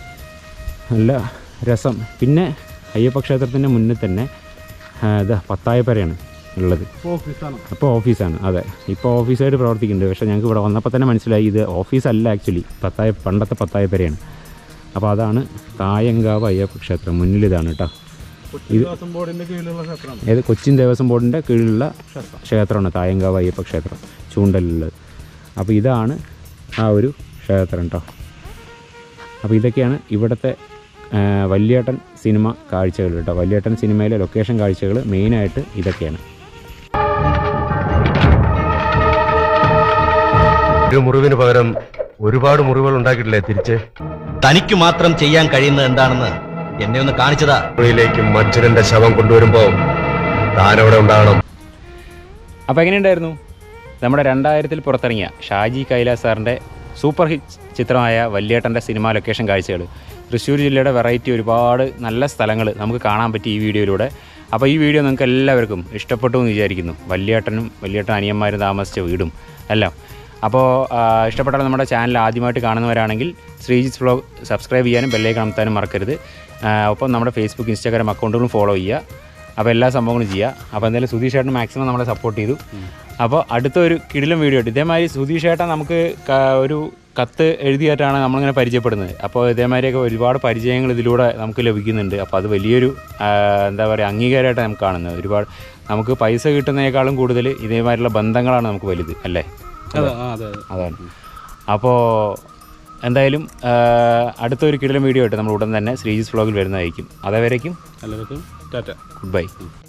[SPEAKER 1] നല്ല രസം പിന്നെ അയ്യപ്പ ക്ഷേത്രത്തിൻ്റെ മുന്നിൽ തന്നെ ആ, ഇതാ പത്തായപ്പരയാണ് ഉള്ളത്
[SPEAKER 2] ഓഫീസാണ്
[SPEAKER 1] അപ്പോൾ ഓഫീസാണ് അതെ ഇപ്പോൾ ഓഫീസായിട്ട് പ്രവർത്തിക്കുന്നുണ്ട് പക്ഷേ ഞങ്ങൾക്ക് ഇവിടെ വന്നപ്പോൾ തന്നെ മനസ്സിലായി ഇത് ഓഫീസല്ല ആക്ച്വലി പത്തായ പണ്ടത്തെ പത്തായപ്പരയാണ് അപ്പോൾ അതാണ് തായങ്കാവ് അയ്യപ്പ ക്ഷേത്രം മുന്നിൽ ഇതാണ് കേട്ടോ ഇത്
[SPEAKER 2] ദേവസ്വം ബോർഡിന്റെ കീഴിലുള്ള ക്ഷേത്രമാണ്
[SPEAKER 1] ഏത് കൊച്ചിൻ ദേവസ്വം ബോർഡിൻ്റെ കീഴിലുള്ള ക്ഷേത്രമാണ് തായങ്കാവ് അയ്യപ്പ ക്ഷേത്രം ചൂണ്ടലുള്ളത് അപ്പോൾ ഇതാണ് ആ ഒരു ക്ഷേത്രം കേട്ടോ അപ്പോൾ ഇതൊക്കെയാണ് ഇവിടുത്തെ ആ, വല്യേട്ടൻ സിനിമ കാഴ്ചകൾ കേട്ടോ വല്യേട്ടൻ സിനിമയിലെ ലൊക്കേഷൻ കാഴ്ചകൾ മെയിനായിട്ട് ഇതൊക്കെയാണ്
[SPEAKER 6] ഒരു മുറിവിന് പകരം ഒരുപാട് മുറിവുകൾ ഉണ്ടാക്കിയിട്ടില്ലേ തിരിച്ച്
[SPEAKER 3] തനിക്ക് മാത്രം ചെയ്യാൻ കഴിയുന്നത് എന്താണെന്ന് എന്നെ ഒന്ന് കാണിച്ചതാ
[SPEAKER 6] മുറിയിലേക്ക് മറ്റൊരന്റെ ശവം കൊണ്ടുവരുമ്പോ താനവിടെ ഉണ്ടാകണം
[SPEAKER 1] അപ്പോൾ എങ്ങനെയുണ്ടായിരുന്നു നമ്മുടെ രണ്ടായിരത്തിൽ പുറത്തിറങ്ങിയ ഷാജി കൈലാസ് സാറിൻ്റെ സൂപ്പർ ഹിറ്റ് ചിത്രമായ വല്യേട്ടൻ്റെ സിനിമാ ലൊക്കേഷൻ കാഴ്ചകൾ തൃശ്ശൂർ ജില്ലയുടെ വെറൈറ്റി ഒരുപാട് നല്ല സ്ഥലങ്ങൾ നമുക്ക് കാണാൻ പറ്റി ഈ വീഡിയോയിലൂടെ അപ്പോൾ ഈ വീഡിയോ നിങ്ങൾക്ക് എല്ലാവർക്കും ഇഷ്ടപ്പെട്ടു എന്ന് വിചാരിക്കുന്നു വല്യേട്ടനും വല്യേട്ടൻ അനിയന്മാരും താമസിച്ച വീടും എല്ലാം അപ്പോൾ ആ, ഇഷ്ടപ്പെട്ടാൽ നമ്മുടെ ചാനൽ ആദ്യമായിട്ട് കാണുന്നവരാണെങ്കിൽ ശ്രീജിത്ത് വ്ലോഗ് സബ്സ്ക്രൈബ് ചെയ്യാനും ബെല്ലൈക്കൺ അമർത്താനും മറക്കരുത് ആ, ഒപ്പം നമ്മുടെ ഫേസ്ബുക്ക് ഇൻസ്റ്റാഗ്രാം അക്കൗണ്ടുകളും ഫോളോ ചെയ്യുക അപ്പോൾ എല്ലാ സംഭവങ്ങളും ചെയ്യുക അപ്പോൾ എന്തായാലും സുധീഷ് ചേട്ടൻ മാക്സിമം നമ്മളെ സപ്പോർട്ട് ചെയ്തു അപ്പോൾ അടുത്ത ഒരു കിടിലം വീഡിയോ ഉണ്ട് ഇതേമാതിരി സുധീഷ് ചേട്ടൻ നമുക്ക് ക- ഒരു കത്ത് എഴുതിയായിട്ടാണ് നമ്മളിങ്ങനെ പരിചയപ്പെടുന്നത് അപ്പോൾ ഇതേമാതിരിയൊക്കെ ഒരുപാട് പരിചയങ്ങൾ ഇതിലൂടെ നമുക്ക് ലഭിക്കുന്നുണ്ട് അപ്പോൾ അത് വലിയൊരു ആ, എന്താ പറയുക അംഗീകാരമായിട്ട് നമുക്ക് കാണുന്നത് ഒരുപാട് നമുക്ക് പൈസ കിട്ടുന്നതിനേക്കാളും കൂടുതൽ ഇതേമാതിരിയുള്ള ബന്ധങ്ങളാണ് നമുക്ക് വലുത് അല്ലേ
[SPEAKER 2] അതെ ആ, അതെ അതെ
[SPEAKER 1] അതാണ് അപ്പോൾ എന്തായാലും ആ, അടുത്തൊരു കിടിലം വീഡിയോ ആയിട്ട് നമ്മൾ ഉടൻ തന്നെ ശ്രീജിസ് വ്ളോഗിൽ വരുന്നതായിരിക്കും അതേവരേക്കും
[SPEAKER 2] എല്ലാവർക്കും ടാറ്റ
[SPEAKER 1] ഗുഡ് ബൈ